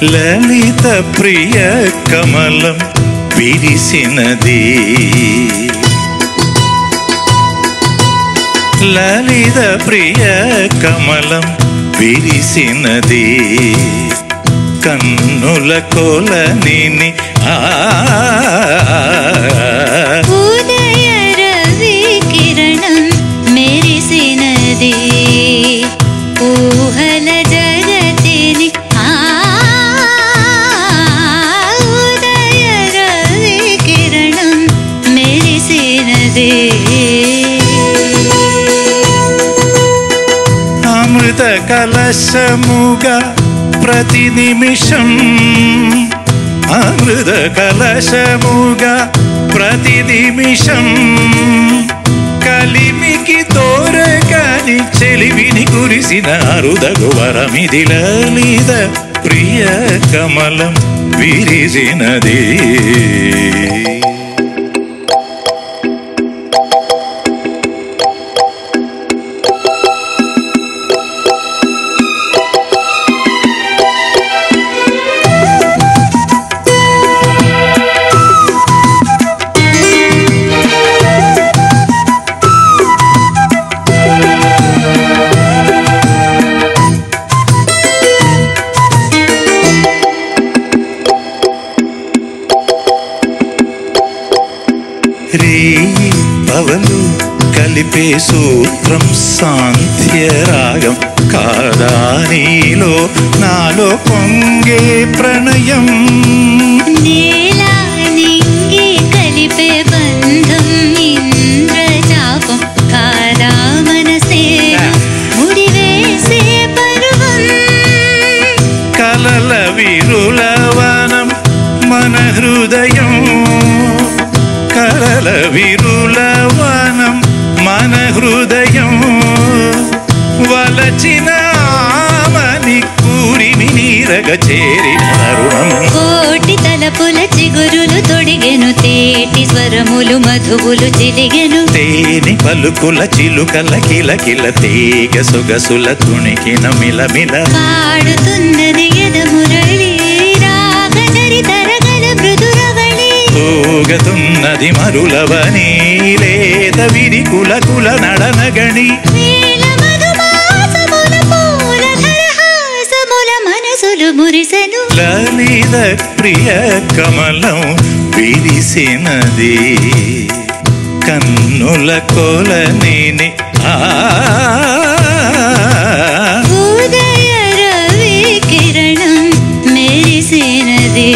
లలిత ప్రియ కమలం విరిసినది లలిత ప్రియ కమలం విరిసినది కన్నుల కొలనిని ఆ ఉదయ రవి కిరణం మెరిసినది ఊహల జగతిని ఆ ఉదయ రవి కిరణం మెరిసినది అమృత కలశముగా ప్రతి నిమిషం అమృత కలశముగా ప్రతి నిమిషం కలిమికి తోరకని చెలివిని కురిసిన అరుదగు వరమిది లలిత ప్రియ కమలం విరిసినది రే పవలు కలిపే సూత్రం సాంధ్యరాగం కాదా నీలో నాలో పొంగే ప్రణయం నేల నింగి కలిపే బంధం ఇంద్రజాపం కాదా మనసే ముడివేసే పర్వం కలల విరులవనం మన హృదయం కలల విరులవనం మన హృదయం వలచిన ఆమని కూరిమి నీరగ చేరిన తరుణం కోటి తలపుల చిగురులు తొడిగెను తేటి స్వరములు మధువులు చిలిగెను తేనె పలుకుల చిలుకల కిల కిల తీగ సొగసుల తుణికిన మిలమిల పాడుతున్నది ఎద మురళి రాగజరి తరగల మృదురవళి ఊగతున్నది మరులవని లేత విరి కుల కుల నడనగణి వేల మధుమాసముల పూలధర హాసముల మనసులు మురిసెను లలిత ప్రియ కమలం విరిసినది కన్నుల కొలనిని ఆ ఉదయ రవి కిరణం మెరిసినది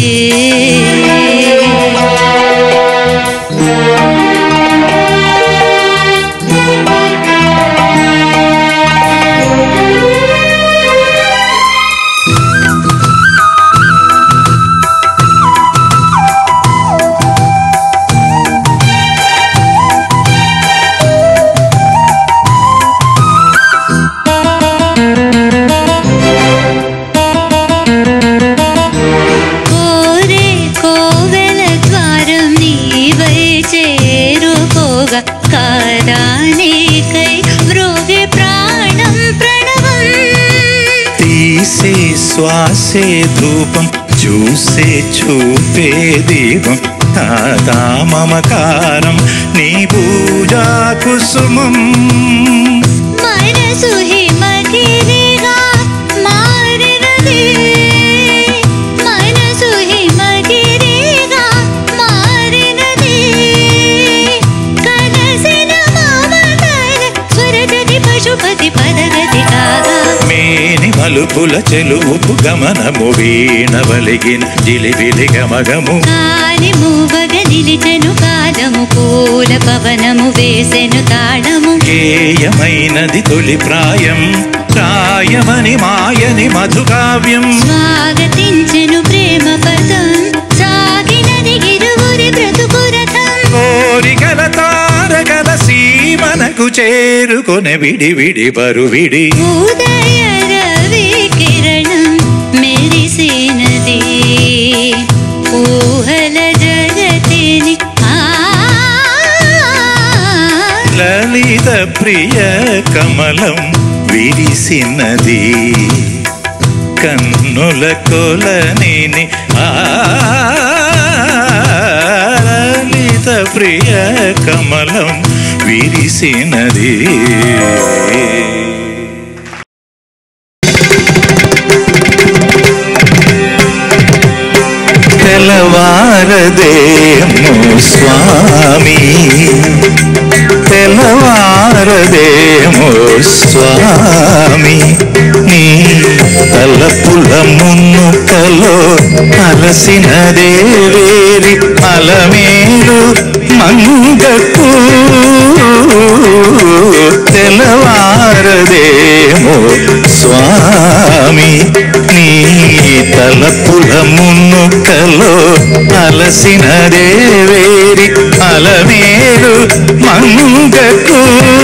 కోరే కోవెల ద్వారం నీవై చేరుకోగా కాదానికై మృగే ప్రాణం ప్రణవం తీసే శ్వాసే ధూపం చూసే చూపే దీపం తాతా మమకారం నీ పూజా కుసుమం మనసు హిమగిరిగా మారినది మనసు హిమగిరిగా మారినది కలసిన మమతల స్వరగతి పశుపతి పదగతి కాగా మేని మలుపుల చెలుపు గమనము వీణ వలిగిన జిలిబిలి గమగము కాలి మూవగ నిలిచెను కాలము పూల పవనము వేసెను తాళము గేయమైనది తొలి ప్రాయం ప్రాయమని మాయని మధుకావ్యం స్వాగతించెను ప్రేమ పదం సాగినది ఇరువురి బ్రతుకురథం కోరికల తారకల సీమనకు చేరుకొనే విడి విడి బరు విడి ఉదయ రవి కిరణం మెరిసినది ఊహల జగతిని ఆ లలిత ప్రియ కమలం విరిసినది కన్నుల కొలనిని ఆలిత ప్రియ కమలం విరిసినది తెల్లవారదేమో స్వామి తెల్లవారదేమో స్వామి నీ తలపుల మున్నుకలో అలసినదే వేరి అలమేలు మంగకు తెల్లవారదేమో స్వామి నీ తలపుల మున్నుకలో అలసినదే వేరి అలమేలు మంగకు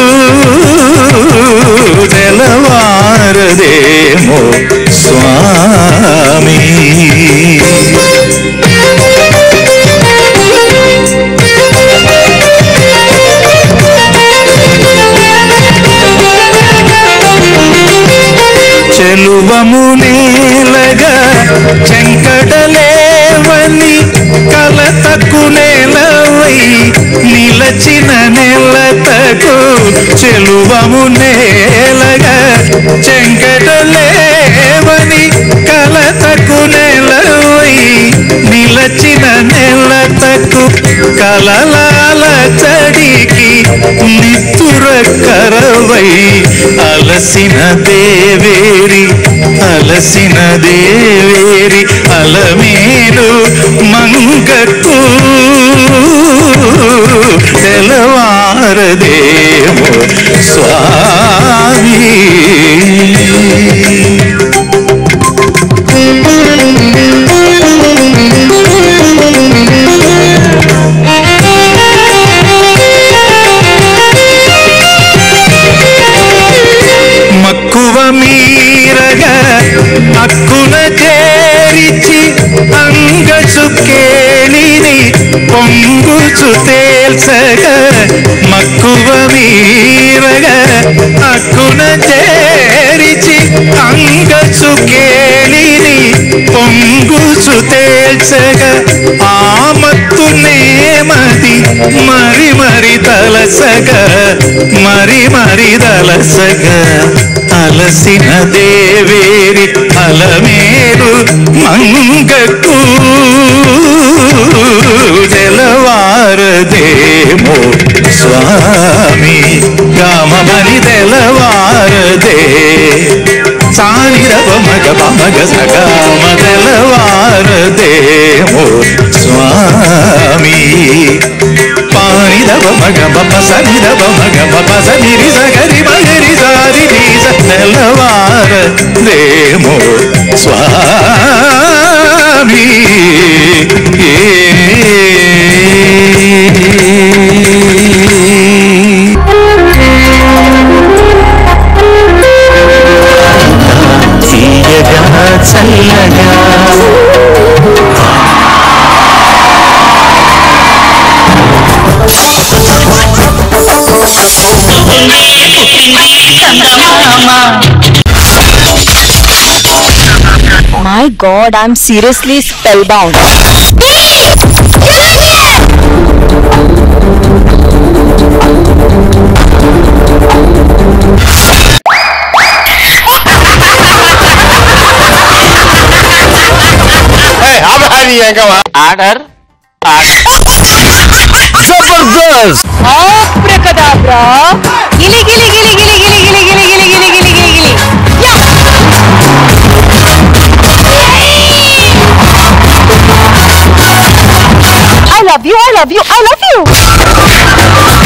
తెలవారదేమో స్వామి చెలువము నేలగా చెంకడలేవని కలతకు నేలవై నిలచిన నెలతకు చెలువము నేలగా చెంకడలేవని కలతకు నెలవై నిలచిన నెలతకు కలలాల చడికి నిత్తుర కరవై అలసిన దేవేరి అలసిన దేవేరి అలమేలు మంగకు తెలవారదేమో స్వామి మక్కువ మీరగా అక్కున చేరిచి అంగసు కేళిని పొంగుచు తేల్సగా మక్కువ మీరగా అక్కున చేరిచి అంగసు కేళిని పొంగుచు తేల్చగా ఆమత్తు నేమది మరి మరి తలసగా మరి మరి తలసగా అలసిన దేవేరి అలమేలు మంగకు తెలవారదేమో స్వామి కామమని తెలవారదే సానిరవ మగ పమగ సగామ తెలవారదేమో స్వామి పానిదవ మగ పప సనిదవ మగ పప సనిరి సగరి మగరి సారి నీస తెల్లవారదేమో స్వామి తీయగా చల్లగా My god, I'm seriously spellbound. Order జబర్దస్త్ Abracadabra! Gili gili gili gili gili gili gili gili gili gili gili gili. Yeah! I love you, I love you, I love you!